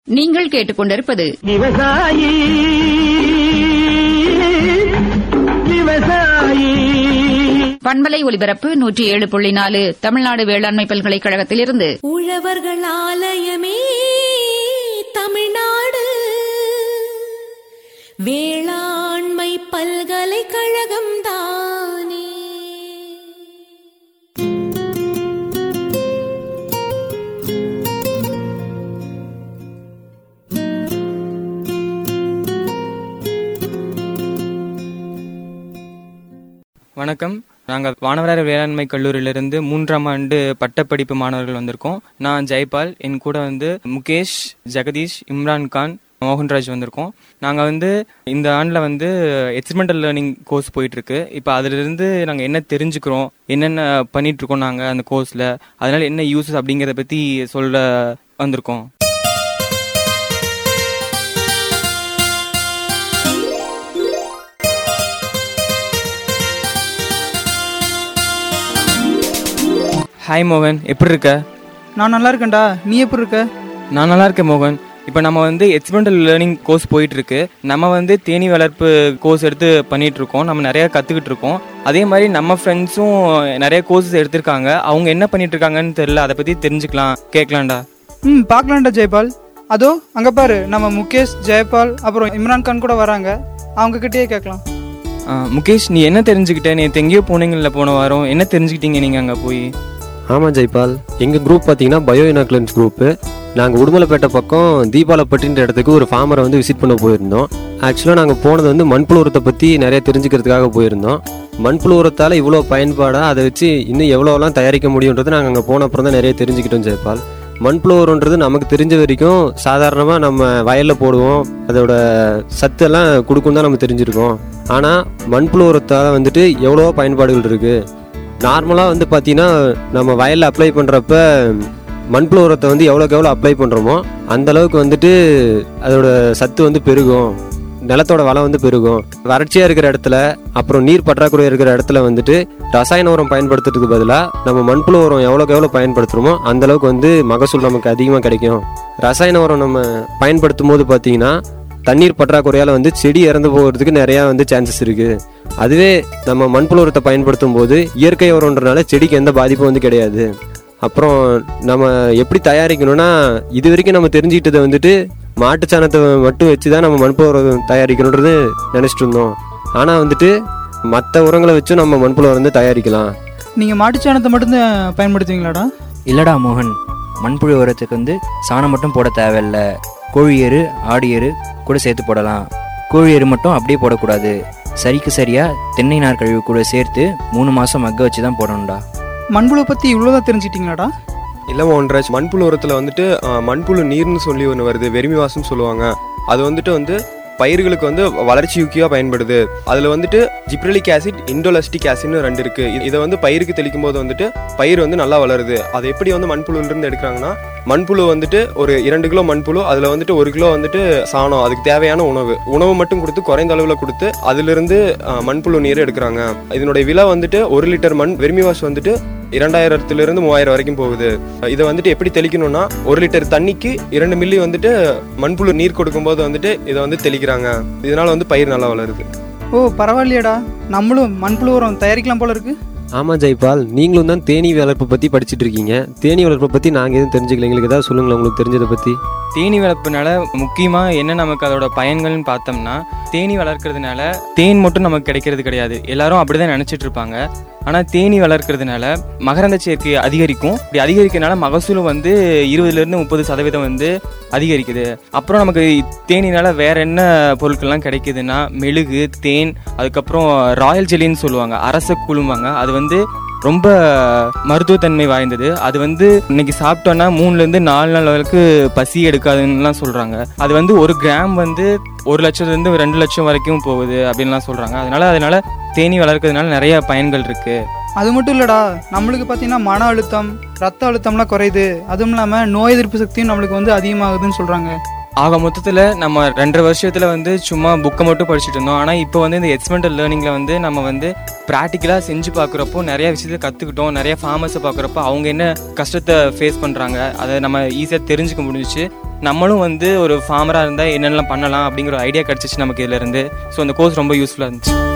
நீங்கள் கேட்டுக்கொண்டிருப்பது விவசாயி விவசாயி பண்பலை ஒலிபரப்பு நூற்றி ஏழு புள்ளி நாலு தமிழ்நாடு வேளாண்மை பல்கலைக்கழகத்திலிருந்து உழவர்கள் ஆலயமே தமிழ்நாடு வேளாண்மை பல்கலைக்கழகம் தானே வணக்கம் நாங்கள் வானவரார் வேளாண்மை கல்லூரியிலிருந்து மூன்றாம் ஆண்டு பட்டப்படிப்பு மாணவர்கள் வந்திருக்கோம் நான் ஜெய்பால் என் கூட வந்து முகேஷ் ஜெகதீஷ் இம்ரான் கான் மோகன்ராஜ் வந்திருக்கோம் நாங்கள் வந்து இந்த ஆண்டில் வந்து எக்ஸ்பெரிமெண்டல் லேர்னிங் கோர்ஸ் போயிட்டு இருக்கு இப்போ அதிலிருந்து நாங்கள் என்ன தெரிஞ்சுக்கிறோம் என்னென்ன பண்ணிட்டு இருக்கோம் நாங்கள் அந்த கோர்ஸில் அதனால என்ன யூஸஸ் அப்படிங்கிறத பற்றி சொல்ல வந்திருக்கோம் ஹாய் மோகன் எப்படி இருக்க நான் நல்லா இருக்கேன்டா நீ எப்படி இருக்க நான் நல்லா இருக்கேன் மோகன் இப்போ நம்ம வந்து எக்ஸ்பெரிமெண்டல் லேர்னிங் கோர்ஸ் போயிட்டு இருக்கு நம்ம வந்து தேனி வளர்ப்பு கோர்ஸ் எடுத்து பண்ணிட்டு இருக்கோம் நம்ம நிறைய கத்துக்கிட்டு இருக்கோம் அதே மாதிரி நம்ம ஃப்ரெண்ட்ஸும் நிறைய கோர்சஸ் எடுத்திருக்காங்க அவங்க என்ன பண்ணிட்டு இருக்காங்கன்னு தெரியல அதை பத்தி தெரிஞ்சுக்கலாம் கேட்கலாம்டா ம் பார்க்கலாம்டா ஜெயபால் அதோ அங்கே பாரு நம்ம முகேஷ் ஜெயபால் அப்புறம் இம்ரான் கான் கூட வராங்க அவங்க கிட்டயே கேட்கலாம் ஆ, முகேஷ் நீ என்ன தெரிஞ்சுக்கிட்ட நீ எங்கேயோ போனீங்கல்ல போன வாரம் என்ன தெரிஞ்சுக்கிட்டீங்க நீங்க அங்க போய் ஆமாம் ஜெய்பால் எங்கள் குரூப் பார்த்தீங்கன்னா பயோ இனாக்லன்ஸ் குரூப்பு நாங்கள் உடுமலைப்பேட்டை பக்கம் தீபாவளப்பட்டின்ற இடத்துக்கு ஒரு ஃபார்மரை வந்து விசிட் பண்ண போயிருந்தோம் ஆக்சுவலாக நாங்கள் போனது வந்து மண்புழு உரத்தை பற்றி நிறைய தெரிஞ்சுக்கிறதுக்காக போயிருந்தோம் மண்புழு உரத்தால் இவ்வளோ பயன்பாடாக அதை வச்சு இன்னும் எவ்வளோலாம் தயாரிக்க முடியுன்றது நாங்கள் அங்கே போன அப்புறம் தான் நிறைய தெரிஞ்சுக்கிட்டோம் ஜெய்பால் மண்புழு உரம்ன்றது நமக்கு தெரிஞ்ச வரைக்கும் சாதாரணமாக நம்ம வயலில் போடுவோம் அதோட சத்தெல்லாம் கொடுக்கும் தான் நம்ம தெரிஞ்சிருக்கோம் ஆனால் மண்புழு உரத்தால் வந்துட்டு எவ்வளோ பயன்பாடுகள் இருக்குது நார்மலாக வந்து பார்த்தீங்கன்னா நம்ம வயலில் அப்ளை பண்ணுறப்ப மண்புழு உரத்தை வந்து எவ்வளோக்கு எவ்வளோ அப்ளை பண்ணுறோமோ அந்த அளவுக்கு வந்துட்டு அதோட சத்து வந்து பெருகும் நிலத்தோட வளம் வந்து பெருகும் வறட்சியாக இருக்கிற இடத்துல அப்புறம் நீர் பற்றாக்குறை இருக்கிற இடத்துல வந்துட்டு ரசாயன உரம் பயன்படுத்துறதுக்கு பதிலாக நம்ம மண்புழு உரம் எவ்வளோக்கு எவ்வளோ பயன்படுத்துகிறோமோ அந்த அளவுக்கு வந்து மகசூல் நமக்கு அதிகமாக கிடைக்கும் ரசாயன உரம் நம்ம பயன்படுத்தும் போது பார்த்தீங்கன்னா தண்ணீர் பற்றாக்குறையால் வந்து செடி இறந்து போகிறதுக்கு நிறையா வந்து சான்சஸ் இருக்குது அதுவே நம்ம மண்புழு உரத்தை பயன்படுத்தும் போது இயற்கை உரம்ன்றனால செடிக்கு எந்த பாதிப்பும் வந்து கிடையாது அப்புறம் நம்ம எப்படி தயாரிக்கணும்னா இது வரைக்கும் நம்ம தெரிஞ்சுக்கிட்டதை வந்துட்டு மாட்டு சாணத்தை மட்டும் வச்சு தான் நம்ம மண்புழு உரம் தயாரிக்கணுன்றது நினச்சிட்டு இருந்தோம் ஆனால் வந்துட்டு மற்ற உரங்களை வச்சும் நம்ம மண்புழு உரம் வந்து தயாரிக்கலாம் நீங்கள் மாட்டுச்சாணத்தை மட்டும்தான் பயன்படுத்துவீங்களாடா இல்லடா மோகன் மண்புழு உரத்துக்கு வந்து சாணம் மட்டும் போட தேவையில்ல கோழி எரு ஆடு எரு கூட சேர்த்து போடலாம் கோழி எரு மட்டும் அப்படியே போடக்கூடாது சரிக்கு சரியா தென்னை நார் கழிவு கூட சேர்த்து மூணு மாசம் மக்க வச்சு தான் போடணும்டா மண்புழு பற்றி இவ்வளோதான் தெரிஞ்சிட்டிங்களாடா இல்லை ஒன்றாச்சு மண்புழு உரத்தில் வந்துட்டு ஆ, மண்புழு நீர்னு சொல்லி ஒன்று வருது வெறுமி வாசம் சொல்லுவாங்க அது வந்துட்டு வந்து பயிர்களுக்கு வந்து வளர்ச்சி ஊக்கியாக பயன்படுது அதில் வந்துட்டு ஜிப்ரலிக் ஆசிட் இண்டோலஸ்டிக் ஆசிட்னு ரெண்டு இருக்குது இது- இதை வந்து பயிருக்கு தெளிக்கும் போது வந்துட்டு பயிர் வந்து நல்லா வளருது அதை எப்படி வந்து மண்புழுலேருந்து எடுக்கிறாங்கன்னா மண்புழு வந்துட்டு ஒரு இரண்டு கிலோ மண்புழு அதில் வந்துட்டு ஒரு கிலோ வந்துட்டு சாணம் அதுக்கு தேவையான உணவு உணவு மட்டும் கொடுத்து குறைந்த அளவில் கொடுத்து அதிலிருந்து ஆ, மண்புழு நீர் எடுக்கிறாங்க இதனுடைய விலை வந்துட்டு ஒரு லிட்டர் மண் வெர்மி வாஷ் வந்துட்டு இரண்டாயிரத்திலிருந்து மூவாயிரம் வரைக்கும் போகுது இதை வந்துட்டு எப்படி தெளிக்கணும்னா ஒரு லிட்டர் தண்ணிக்கு இரண்டு மில்லி வந்துட்டு மண்புழு நீர் கொடுக்கும்போது வந்துட்டு இதை வந்து தெளிக்கிறாங்க இதனால வந்து பயிர் நல்லா வளருது ஓ பரவாயில்லையேடா நம்மளும் மண்புழு உரம் தயாரிக்கலாம் போல இருக்கு ஆமாம் ஜெய்பால் நீங்களும் தான் தேனீ வளர்ப்பை பற்றி படிச்சுட்டு இருக்கீங்க தேனீ வளர்ப்பை பற்றி நாங்கள் எதுவும் தெரிஞ்சுக்கல எங்களுக்கு ஏதாவது சொல்லுங்களேன் உங்களுக்கு தெரிஞ்சதை பற்றி தேனி வளர்ப்புனால முக்கியமாக என்ன நமக்கு அதோட பயன்கள்னு பார்த்தோம்னா தேனி வளர்க்கறதுனால தேன் மட்டும் நமக்கு கிடைக்கிறது கிடையாது எல்லாரும் அப்படிதான் நினைச்சிட்டு இருப்பாங்க ஆனால் தேனி வளர்க்கறதுனால மகரந்த சேர்க்கை அதிகரிக்கும் இப்படி அதிகரிக்கிறதுனால மகசூலும் வந்து இருபதுலேருந்து முப்பது சதவீதம் வந்து அதிகரிக்குது அப்புறம் நமக்கு தேனினால வேற என்ன பொருட்கள்லாம் கிடைக்குதுன்னா மெழுகு தேன் அதுக்கப்புறம் ராயல் ஜெல்லின்னு சொல்லுவாங்க அரச குழும்பாங்க அது வந்து ரொம்ப மருத்துவத்தன்மை வாய்ந்தது அது வந்து இன்னைக்கு சாப்பிட்டோன்னா மூணுலேருந்து நாலு நாள் வரைக்கும் பசி எடுக்காதுன்னுலாம் சொல்கிறாங்க அது வந்து ஒரு கிராம் வந்து ஒரு லட்சத்துலேருந்து ரெண்டு லட்சம் வரைக்கும் போகுது அப்படின்லாம் சொல்கிறாங்க அதனால அதனால தேனி வளர்க்கறதுனால நிறைய பயன்கள் இருக்குது அது மட்டும் இல்லடா நம்மளுக்கு பார்த்தீங்கன்னா மன அழுத்தம் ரத்த அழுத்தம்லாம் குறையுது அதுவும் இல்லாமல் நோய் எதிர்ப்பு சக்தியும் நம்மளுக்கு வந்து அதிகமாகுதுன்னு சொல்கிறாங்க ஆக மொத்தத்தில் நம்ம ரெண்டரை வருஷத்தில் வந்து சும்மா புக்கை மட்டும் படிச்சுட்டு இருந்தோம் ஆனால் இப்போ வந்து இந்த எக்ஸ்பெரிமெண்டல் லேர்னிங்கில் வந்து நம்ம வந்து ப்ராக்டிக்கலாக செஞ்சு பார்க்குறப்போ நிறைய விஷயத்தை கற்றுக்கிட்டோம் நிறைய ஃபார்மர்ஸை பார்க்குறப்போ அவங்க என்ன கஷ்டத்தை ஃபேஸ் பண்ணுறாங்க அதை நம்ம ஈஸியாக தெரிஞ்சுக்க முடிஞ்சுச்சு நம்மளும் வந்து ஒரு ஃபார்மராக இருந்தால் என்னென்னலாம் பண்ணலாம் அப்படிங்கிற ஐடியா கிடச்சிச்சு நமக்கு இதுலேருந்து ஸோ அந்த கோர்ஸ் ரொம்ப யூஸ்ஃபுல்லாக இருந்துச்சு